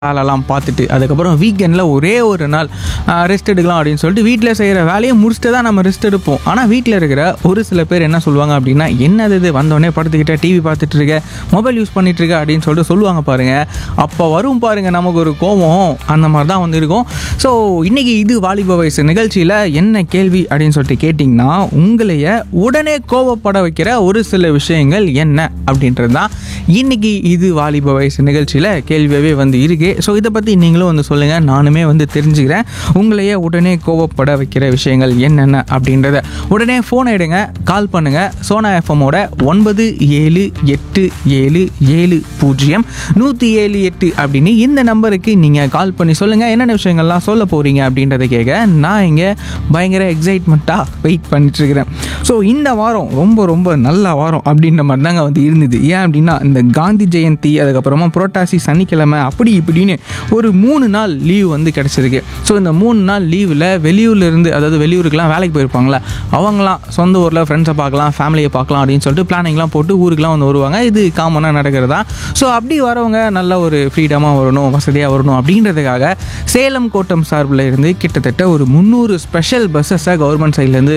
வேலைலாம் பார்த்துட்டு அதுக்கப்புறம் வீக்கெண்டில் ஒரே ஒரு நாள் ரெஸ்ட் எடுக்கலாம் அப்படின்னு சொல்லிட்டு வீட்டில் செய்கிற வேலையை முடிச்சுட்டு தான் நம்ம ரெஸ்ட் எடுப்போம் ஆனால் வீட்டில் இருக்கிற ஒரு சில பேர் என்ன சொல்லுவாங்க அப்படின்னா என்னது இது வந்தோடனே படுத்துக்கிட்ட டிவி பார்த்துட்டு இருக்க மொபைல் யூஸ் பண்ணிட்டு இருக்க அப்படின்னு சொல்லிட்டு சொல்லுவாங்க பாருங்க அப்போ வரும் பாருங்க நமக்கு ஒரு கோபம் அந்த மாதிரி தான் வந்து இருக்கும் ஸோ இன்னைக்கு இது வாலிப வயசு நிகழ்ச்சியில் என்ன கேள்வி அப்படின்னு சொல்லிட்டு கேட்டிங்கன்னா உங்களைய உடனே கோவப்பட வைக்கிற ஒரு சில விஷயங்கள் என்ன அப்படின்றது தான் இன்னைக்கு இது வாலிப வயசு நிகழ்ச்சியில் கேள்வியாகவே வந்து இருக்கு ஸோ இதை பற்றி நீங்களும் வந்து சொல்லுங்கள் நானுமே வந்து தெரிஞ்சுக்கிறேன் உங்களையே உடனே கோவப்பட வைக்கிற விஷயங்கள் என்னென்ன அப்படின்றத உடனே ஃபோனை எடுங்க கால் பண்ணுங்கள் சோனா எஃப்எம்மோட ஒன்பது ஏழு எட்டு ஏழு ஏழு பூஜ்ஜியம் நூற்றி ஏழு எட்டு அப்படின்னு இந்த நம்பருக்கு நீங்கள் கால் பண்ணி சொல்லுங்கள் என்னென்ன விஷயங்கள்லாம் சொல்ல போகிறீங்க அப்படின்றத கேட்க நான் இங்கே பயங்கர எக்ஸைட்மெண்ட்டாக வெயிட் பண்ணிட்டுருக்கிறேன் ஸோ இந்த வாரம் ரொம்ப ரொம்ப நல்ல வாரம் அப்படின்ற மாதிரி தாங்க வந்து இருந்தது ஏன் அப்படின்னா இந்த காந்தி ஜெயந்தி அதுக்கப்புறமா புரட்டாசி சனிக்கிழமை அப்படி இப்படின்னு ஒரு மூணு நாள் லீவ் வந்து கிடச்சிருக்கு ஸோ இந்த மூணு நாள் லீவில் வெளியூர்லேருந்து அதாவது வெளியூருக்குலாம் வேலைக்கு போயிருப்பாங்களே அவங்களாம் சொந்த ஊரில் ஃப்ரெண்ட்ஸை பார்க்கலாம் ஃபேமிலியை பார்க்கலாம் அப்படின்னு சொல்லிட்டு பிளானிங்லாம் போட்டு ஊருக்குலாம் வந்து வருவாங்க இது காமனாக நடக்கிறதா ஸோ அப்படி வரவங்க நல்ல ஒரு ஃப்ரீடமாக வரணும் வசதியாக வரணும் அப்படின்றதுக்காக சேலம் கோட்டம் சார்பில் இருந்து கிட்டத்தட்ட ஒரு முந்நூறு ஸ்பெஷல் பஸ்ஸஸை கவர்மெண்ட் சைட்லேருந்து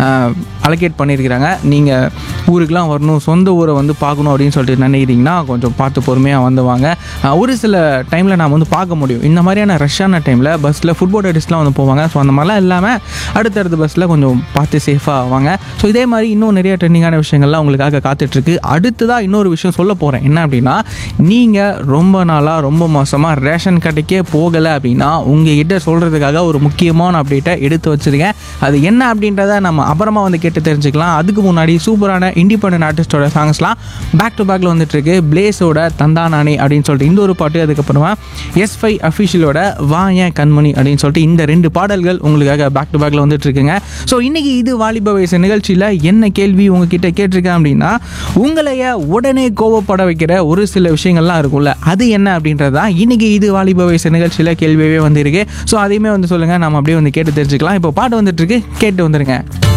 அலோகேட் பண்ணியிருக்கிறாங்க நீங்கள் ஊருக்குலாம் வரணும் சொந்த ஊரை வந்து பார்க்கணும் அப்படின்னு சொல்லிட்டு நினைக்கிறீங்கன்னா கொஞ்சம் பார்த்து பொறுமையாக வந்துவாங்க ஆஹ் ஒரு சில டைமில் நாம் வந்து பார்க்க முடியும் இந்த மாதிரியான ரஷ்ஷான டைமில் பஸ்ஸில் ஃபுட்பால் அடிஸ்ட்லாம் வந்து போவாங்க ஸோ அந்த மாதிரிலாம் இல்லாமல் அடுத்தடுத்த பஸ்ஸில் கொஞ்சம் பார்த்து சேஃபாக வாங்க ஸோ இதே மாதிரி இன்னும் நிறைய ட்ரெண்டிங்கான விஷயங்கள்லாம் உங்களுக்காக காத்துட்ருக்கு அடுத்ததாக இன்னொரு விஷயம் சொல்ல போகிறேன் என்ன அப்படின்னா நீங்கள் ரொம்ப நாளாக ரொம்ப மோசமாக ரேஷன் கடைக்கே போகலை அப்படின்னா உங்ககிட்ட சொல்கிறதுக்காக ஒரு முக்கியமான அப்டேட்டை எடுத்து வச்சுருக்கேன் அது என்ன அப்படின்றத நம்ம அப்புறமா வந்து கேட்டு தெரிஞ்சுக்கலாம் அதுக்கு முன்னாடி சூப்பரான இண்டிபெண்டன்ட் ஆர்டிஸ்டோட சாங்ஸ்லாம் பேக் டு பேக்கில் வந்துட்டுருக்கு பிளேஸோட தந்தானானே அப்படின்னு சொல்லிட்டு இந்த ஒரு பாட்டு அதுக்கப்புறமா எஸ் ஃபைவ் அஃபிஷியலோட வா ஏன் கண்மணி அப்படின்னு சொல்லிட்டு இந்த ரெண்டு பாடல்கள் உங்களுக்காக பேக் டு பேக்கில் வந்துட்டு இருக்குங்க ஸோ இன்னைக்கு இது வாலிப வயசு நிகழ்ச்சியில் என்ன கேள்வி உங்ககிட்ட கேட்டிருக்கேன் அப்படின்னா உங்களைய உடனே கோவப்பட வைக்கிற ஒரு சில விஷயங்கள்லாம் இருக்கும்ல அது என்ன அப்படின்றது தான் இன்னைக்கு இது வாலிப வயசு நிகழ்ச்சியில் கேள்வியாகவே வந்திருக்கு ஸோ அதையுமே வந்து சொல்லுங்கள் நம்ம அப்படியே வந்து கேட்டு தெரிஞ்சுக்கலாம் இப்போ பாட்டு வந்துட்டு இருக்கு கேட்டு வந்துருங்க